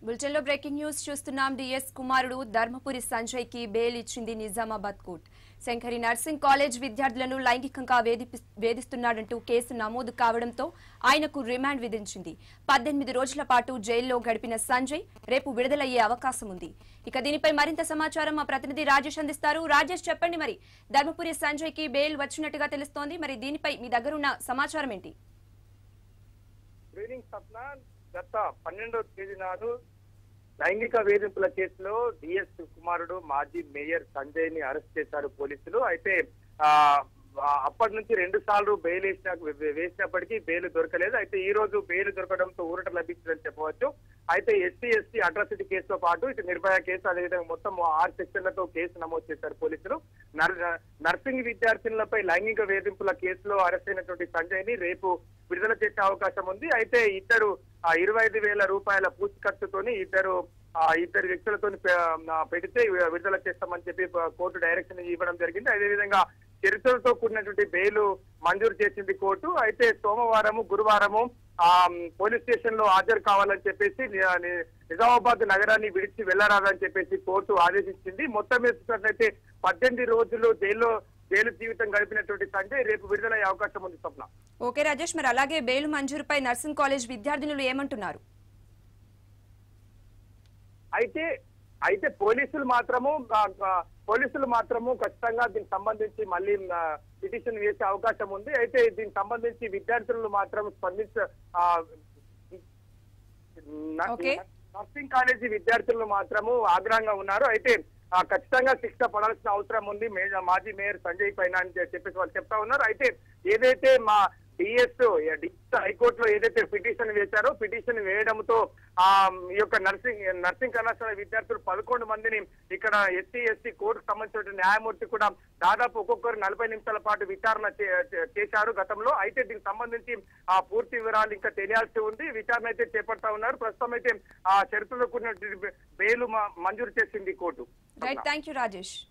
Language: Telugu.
బులెటిన్ లో బ్రేకింగ్ న్యూస్ చూస్తున్నాం డిఎస్ కుమారుడు ధర్మపురి సంజయ్ కి బెయిల్ ఇచ్చింది Nizamabad court Shankari nursing college విద్యార్థులను లైంగికంగా వేధిపి- వేధిస్తున్నాడంటూ కేసు నమోదు కావడంతో ఆయనకు రిమాండ్ విధించింది పద్దెనిమిది రోజుల పాటు జైల్లో గడిపిన సంజయ్ రేపు విడుదలయ్యే అవకాశం ఉంది ఇక దీనిపై మరింత సమాచారం మా ప్రతినిధి రాజేష్ అందిస్తారు రాజేష్ చెప్పండి మరి ధర్మపురి సంజయ్ కి బెయిల్ వచ్చినట్టుగా తెలుస్తోంది మరి దీనిపై మీ దగ్గరున్న సమాచారం ఏంటి ట్రైనింగ్ స్వప్న గత పన్నెండవ తేదీ నాడు లైంగిక వేధింపుల కేసులో డిఎస్ కుమారుడు మాజీ మేయర్ సంజయ్ ని అరెస్ట్ చేశారు పోలీసులు అయితే ఆ ఆ, అప్పటి నుంచి రెండు సార్లు బెయిల్ వేసిన వేసినప్పటికీ బెయిల్ దొరకలేదు అయితే ఈ రోజు బెయిల్ దొరకడంతో ఊరట లభించిందని చెప్పవచ్చు అయితే ఎస్సీ ఎస్టీ అట్రాసిటీ కేసుతో పాటు ఇటు నిర్భయ కేసు అదేవిధంగా మొత్తం ఆరు సెక్షన్లతో కేసు నమోదు చేశారు పోలీసులు నర్- నర్సింగ్ విద్యార్థినులపై లైంగిక వేధింపుల కేసులో అరెస్ట్ అయినటువంటి సంజయ్ ని రేపు విడుదల చేసే అవకాశం ఉంది అయితే ఇద్దరు ఆ ఇరవై ఐదు వేల రూపాయల పూచికత్తుతోని ఇద్దరు ఆ ఇద్దరు వ్యక్తులతో పెడితే విడుదల చేస్తామని చెప్పి కోర్టు డైరెక్షన్ ఇవ్వడం జరిగింది అదేవిధంగా చరిత్రలతో కూడినటువంటి బెయిల్ మంజూరు చేసింది కోర్టు అయితే సోమవారము గురువారము ఆ పోలీస్ స్టేషన్ లో హాజరు కావాలని చెప్పేసి ని- ని- నిజామాబాద్ నగరాన్ని విడిచి వెళ్లరాదని చెప్పేసి కోర్టు ఆదేశించింది మొత్తం మీద చూసినట్లయితే పద్దెనిమిది రోజులు జైల్లో జైలు జీవితం గడిపినటువంటి సంజయ్ రేపు విడుదలయ్యే అవకాశం ఉంది స్వప్న ఓకే రాజేష్ మరి అలాగే బెయిల్ మంజూరుపై నర్సింగ్ కాలేజ్ విద్యార్థినులు ఏమంటున్నారు అయితే అయితే పోలీసులు మాత్రము ఆ, ఆ, పోలీసులు మాత్రము ఖచ్చితంగా దీనికి సంబంధించి మళ్ళీ ఆ, పిటిషన్ వేసే అవకాశం ఉంది అయితే దీనికి సంబంధించి విద్యార్థులు మాత్రం స్పందించ ఆ, న- ఓకే. నర్సింగ్ కాలేజీ విద్యార్థులు మాత్రము ఆగ్రహంగా ఉన్నారు అయితే ఆ, ఖచ్చితంగా శిక్ష పడాల్సిన అవసరం ఉంది మే- మాజీ మేయర్ సంజయ్ పైన అని చె- చెప్పేసి వాళ్ళు చెప్తా ఉన్నారు అయితే ఏదైతే మా డిఎస్ హైకోర్టులో ఏదైతే పిటిషన్ వేశారో పిటిషన్ వేయడంతో ఆ ఈ యొక్క నర్సింగ్ నర్సింగ్ కళాశాల విద్యార్థులు పదకొండు మందిని ఇక్కడ ఎస్సీ ఎస్టీ కోర్టుకు సంబంధించిన న్యాయమూర్తి కూడా దాదాపు ఒక్కొక్కరు నలభై నిమిషాల పాటు విచారణ చే- చే- చేశారు గతంలో అయితే దీనికి సంబంధించి ఆ పూర్తి వివరాలు ఇంకా తెలియాల్సి ఉంది విచారణ అయితే చేపడతా ఉన్నారు ప్రస్తుతం అయితే ఆ షరతులో కూడిన బెయిల్ మ- మంజూరు చేసింది court right thank you Rajesh